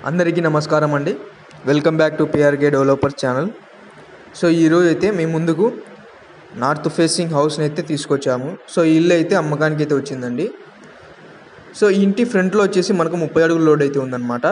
అందరికీ నమస్కారం అండి welcome back to PRK developer channel so ఈరోజు అయితే మేము ముందుకు నార్త్ ఫేసింగ్ హౌస్ని అయితే తీసుకొచ్చాము సో ఈ ఇల్లు అయితే అమ్మకానికి అయితే వచ్చిందండి సో ఈ ఇంటి ఫ్రంట్లో వచ్చేసి మనకు ముప్పై అడుగుల లోడ్ అయితే ఉందన్నమాట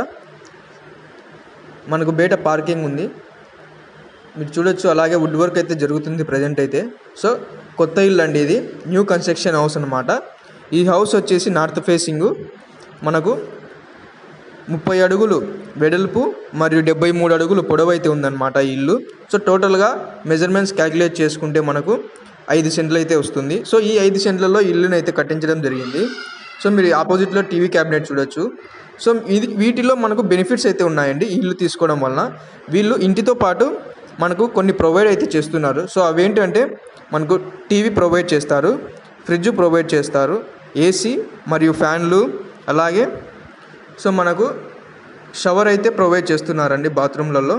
మనకు బయట పార్కింగ్ ఉంది మీరు చూడొచ్చు అలాగే వుడ్ వర్క్ అయితే జరుగుతుంది ప్రజెంట్ అయితే సో కొత్త ఇల్లు అండి ఇది న్యూ కన్స్ట్రక్షన్ హౌస్ అనమాట ఈ హౌస్ వచ్చేసి నార్త్ ఫేసింగ్ మనకు ముప్పై అడుగులు వెడల్పు మరియు డెబ్బై మూడు అడుగులు పొడవు అయితే ఉందన్నమాట ఈ ఇల్లు సో టోటల్గా మెజర్మెంట్స్ క్యాలిక్యులేట్ చేసుకుంటే మనకు ఐదు సెంట్లు అయితే వస్తుంది సో ఈ ఐదు సెంట్లలో ఇల్లుని అయితే కట్టించడం జరిగింది సో మీరు ఆపోజిట్లో టీవీ క్యాబినెట్ చూడొచ్చు సో ఇది వీటిలో మనకు బెనిఫిట్స్ అయితే ఉన్నాయండి ఈ ఇల్లు తీసుకోవడం వలన వీళ్ళు ఇంటితో పాటు మనకు కొన్ని ప్రొవైడ్ అయితే చేస్తున్నారు సో అవేంటంటే మనకు టీవీ ప్రొవైడ్ చేస్తారు ఫ్రిడ్జ్ ప్రొవైడ్ చేస్తారు ఏసీ మరియు ఫ్యాన్లు అలాగే సో మనకు షవర్ అయితే ప్రొవైడ్ చేస్తున్నారండి బాత్రూమ్లలో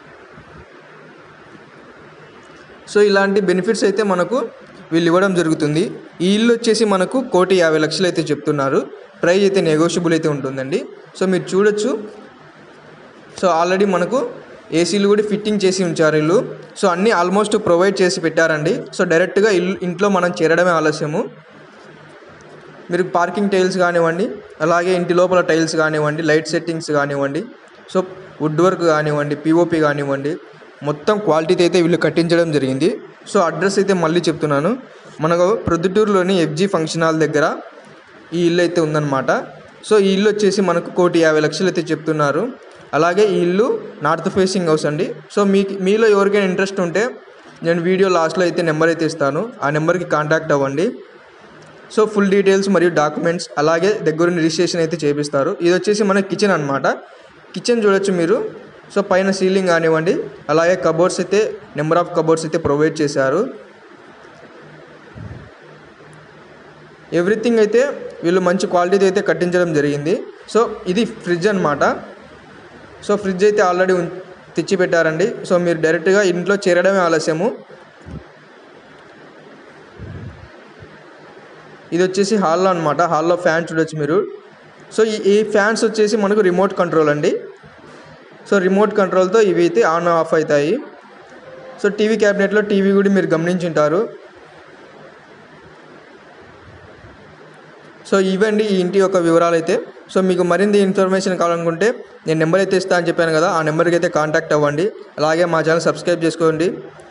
సో ఇలాంటి బెనిఫిట్స్ అయితే మనకు వీళ్ళు ఇవ్వడం జరుగుతుంది ఈ ఇల్లు వచ్చేసి మనకు కోటి యాభై లక్షలు అయితే చెప్తున్నారు ప్రైస్ అయితే నెగోషియబుల్ అయితే ఉంటుందండి సో మీరు చూడొచ్చు సో ఆల్రెడీ మనకు ఏసీలు కూడా ఫిట్టింగ్ చేసి ఉంచారు ఇల్లు సో అన్నీ ఆల్మోస్ట్ ప్రొవైడ్ చేసి పెట్టారండి సో డైరెక్ట్గా ఇల్లు ఇంట్లో మనం చేరడమే ఆలస్యము మీరు పార్కింగ్ టైల్స్ కానివ్వండి అలాగే ఇంటి లోపల టైల్స్ కానివ్వండి లైట్ సెట్టింగ్స్ కానివ్వండి సో వుడ్ వర్క్ కానివ్వండి పిఓపి కానివ్వండి మొత్తం క్వాలిటీతో అయితే వీళ్ళు కట్టించడం జరిగింది సో అడ్రస్ అయితే మళ్ళీ చెప్తున్నాను మనకు ప్రొద్దుటూరులోని ఎఫ్జీ ఫంక్షన్ హాల్ దగ్గర ఈ ఇల్లు అయితే ఉందన్నమాట సో ఈ ఇల్లు వచ్చేసి మనకు కోటి యాభై లక్షలు అయితే చెప్తున్నారు అలాగే ఈ ఇల్లు నార్త్ ఫేసింగ్ హౌస్ అండి సో మీ మీలో ఎవరికైనా ఇంట్రెస్ట్ ఉంటే నేను వీడియో లాస్ట్లో అయితే నెంబర్ అయితే ఇస్తాను ఆ నెంబర్కి కాంటాక్ట్ అవ్వండి సో ఫుల్ డీటెయిల్స్ మరియు డాక్యుమెంట్స్ అలాగే దగ్గరుండి రిజిస్ట్రేషన్ అయితే చేపిస్తారు ఇది వచ్చేసి మన కిచెన్ అనమాట కిచెన్ చూడొచ్చు మీరు సో పైన సీలింగ్ కానివ్వండి అలాగే కబోర్డ్స్ అయితే నెంబర్ ఆఫ్ కబోర్డ్స్ అయితే ప్రొవైడ్ చేశారు ఎవ్రీథింగ్ అయితే వీళ్ళు మంచి క్వాలిటీతో అయితే కట్టించడం జరిగింది సో ఇది ఫ్రిడ్జ్ అనమాట సో ఫ్రిడ్జ్ అయితే ఆల్రెడీ ఉం- తెచ్చి పెట్టారండి సో మీరు డైరెక్ట్గా ఇంట్లో చేరడమే ఆలస్యము ఇది వచ్చేసి హాల్లో అనమాట హాల్లో ఫ్యాన్ చూడొచ్చు మీరు సో ఈ ఈ ఫ్యాన్స్ వచ్చేసి మనకు రిమోట్ కంట్రోల్ అండి సో రిమోట్ కంట్రోల్తో ఇవి అయితే ఆన్ ఆఫ్ అవుతాయి సో టీవీ క్యాబినెట్లో టీవీ కూడా మీరు గమనించుంటారు సో ఇవండి ఈ ఇంటి యొక్క వివరాలు అయితే సో మీకు మరింత ఇన్ఫర్మేషన్ కావాలనుకుంటే నేను నెంబర్ అయితే ఇస్తా అని చెప్పాను కదా ఆ నెంబర్కి అయితే కాంటాక్ట్ అవ్వండి అలాగే మా ఛానల్ సబ్స్క్రైబ్ చేసుకోండి